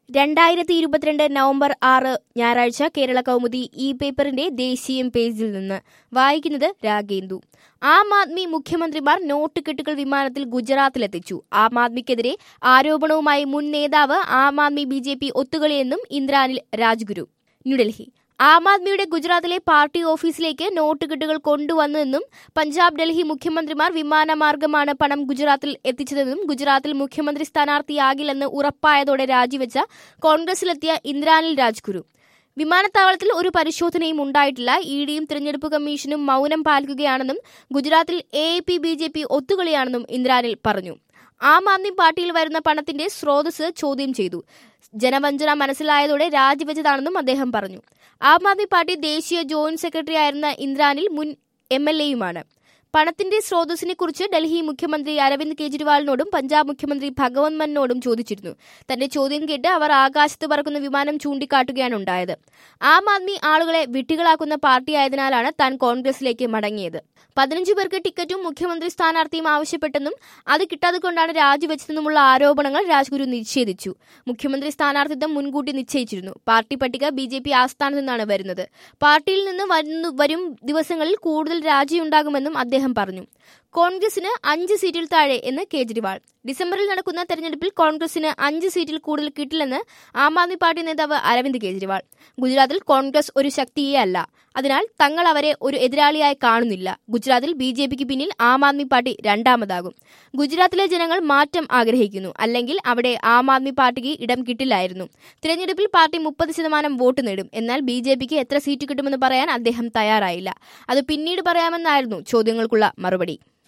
രണ്ടായിരത്തി ഇരുപത്തിരണ്ട് നവംബർ ആറ് ഞായറാഴ്ച കേരള കൗമുദി ഈ പേപ്പറിന്റെ ദേശീയം പേജിൽ നിന്ന് വായിക്കുന്നത് രാഗേന്ദു ആം ആദ്മി മുഖ്യമന്ത്രിമാർ നോട്ട് കെട്ടുകൾ വിമാനത്തിൽ ഗുജറാത്തിലെത്തിച്ചു ആം ആദ്മിക്കെതിരെ ആരോപണവുമായി മുൻ നേതാവ് Aam Aadmi B J P ഒത്തുകളിയെന്നും ഇന്ദ്രാനിൽ രാജ്ഗുരു ന്യൂഡൽഹി ആം ആദ്മിയുടെ ഗുജറാത്തിലെ പാർട്ടി ഓഫീസിലേക്ക് നോട്ട് കെട്ടുകൾ കൊണ്ടുവന്നതെന്നും പഞ്ചാബ് ഡൽഹി മുഖ്യമന്ത്രിമാർ വിമാനമാർഗമാണ് പണം ഗുജറാത്തിൽ എത്തിച്ചതെന്നും ഗുജറാത്തിൽ മുഖ്യമന്ത്രി സ്ഥാനാർത്ഥിയാകില്ലെന്ന് ഉറപ്പായതോടെ രാജിവെച്ച കോൺഗ്രസിലെത്തിയ ഇന്ദ്രാനിൽ രാജ്ഗുരു വിമാനത്താവളത്തിൽ ഒരു പരിശോധനയും ഉണ്ടായിട്ടില്ല ഇ ഡിയും തിരഞ്ഞെടുപ്പ് കമ്മീഷനും മൗനം പാലിക്കുകയാണെന്നും ഗുജറാത്തിൽ A A P B J P ഒത്തുകളിയാണെന്നും ഇന്ദ്രാനിൽ പറഞ്ഞു ആം ആദ്മി പാർട്ടിയിൽ വരുന്ന പണത്തിന്റെ സ്രോതസ് ചോദ്യം ചെയ്തു ജനവഞ്ചന മനസ്സിലായതോടെ രാജിവെച്ചതാണെന്നും അദ്ദേഹം പറഞ്ഞു ആം ആദ്മി പാർട്ടി ദേശീയ ജോയിന്റ് സെക്രട്ടറി ആയിരുന്ന ഇന്ദ്രാനിൽ മുൻ എം എൽ എയുമാണ് പണത്തിന്റെ സ്രോതസ്സിനെ കുറിച്ച് ഡൽഹി മുഖ്യമന്ത്രി അരവിന്ദ് കെജ്രിവാളിനോടും പഞ്ചാബ് മുഖ്യമന്ത്രി ഭഗവത് മന്നോടും ചോദിച്ചിരുന്നു തന്റെ ചോദ്യം കേട്ട് അവർ ആകാശത്ത് പറക്കുന്ന വിമാനം ചൂണ്ടിക്കാട്ടുകയാണ് ഉണ്ടായത് ആം ആദ്മി ആളുകളെ വിട്ടികളാക്കുന്ന പാർട്ടിയായതിനാലാണ് താൻ കോൺഗ്രസിലേക്ക് മടങ്ങിയത് പതിനഞ്ചു പേർക്ക് ടിക്കറ്റും മുഖ്യമന്ത്രി സ്ഥാനാർത്ഥിയും ആവശ്യപ്പെട്ടെന്നും അത് കിട്ടാതെ കൊണ്ടാണ് രാജിവെച്ചതെന്നുമുള്ള ആരോപണങ്ങൾ രാജ്ഗുരു നിഷേധിച്ചു മുഖ്യമന്ത്രി സ്ഥാനാർത്ഥിത്വം മുൻകൂട്ടി നിശ്ചയിച്ചിരുന്നു പാർട്ടി പട്ടിക ബി ജെ പി ആസ്ഥാനത്ത് നിന്നാണ് വരുന്നത് പാർട്ടിയിൽ നിന്ന് വരുന്നു വരും ദിവസങ്ങളിൽ കൂടുതൽ രാജിയുണ്ടാകുമെന്നും അദ്ദേഹം പറഞ്ഞു കോൺഗ്രസിന് അഞ്ച് സീറ്റിൽ താഴെ എന്ന് കേജ്രിവാൾ ഡിസംബറിൽ നടക്കുന്ന തെരഞ്ഞെടുപ്പിൽ കോൺഗ്രസിന് അഞ്ച് സീറ്റിൽ കൂടുതൽ കിട്ടില്ലെന്ന് ആം ആദ്മി പാർട്ടി നേതാവ് അരവിന്ദ് കേജ്രിവാൾ ഗുജറാത്തിൽ കോൺഗ്രസ് ഒരു ശക്തിയേ അല്ല അതിനാൽ തങ്ങൾ അവരെ ഒരു എതിരാളിയായി കാണുന്നില്ല ഗുജറാത്തിൽ ബി ജെ പിക്ക് പിന്നിൽ ആം ആദ്മി പാർട്ടി രണ്ടാമതാകും ഗുജറാത്തിലെ ജനങ്ങൾ മാറ്റം ആഗ്രഹിക്കുന്നു അല്ലെങ്കിൽ അവിടെ ആം ആദ്മി പാർട്ടിക്ക് ഇടം കിട്ടില്ലായിരുന്നു തിരഞ്ഞെടുപ്പിൽ പാർട്ടി മുപ്പത് ശതമാനം വോട്ട് നേടും എന്നാൽ ബി ജെ പിക്ക് എത്ര സീറ്റ് കിട്ടുമെന്ന് പറയാൻ അദ്ദേഹം തയ്യാറായില്ല അത് പിന്നീട് പറയാമെന്നായിരുന്നു ചോദ്യങ്ങൾക്കുള്ള മറുപടി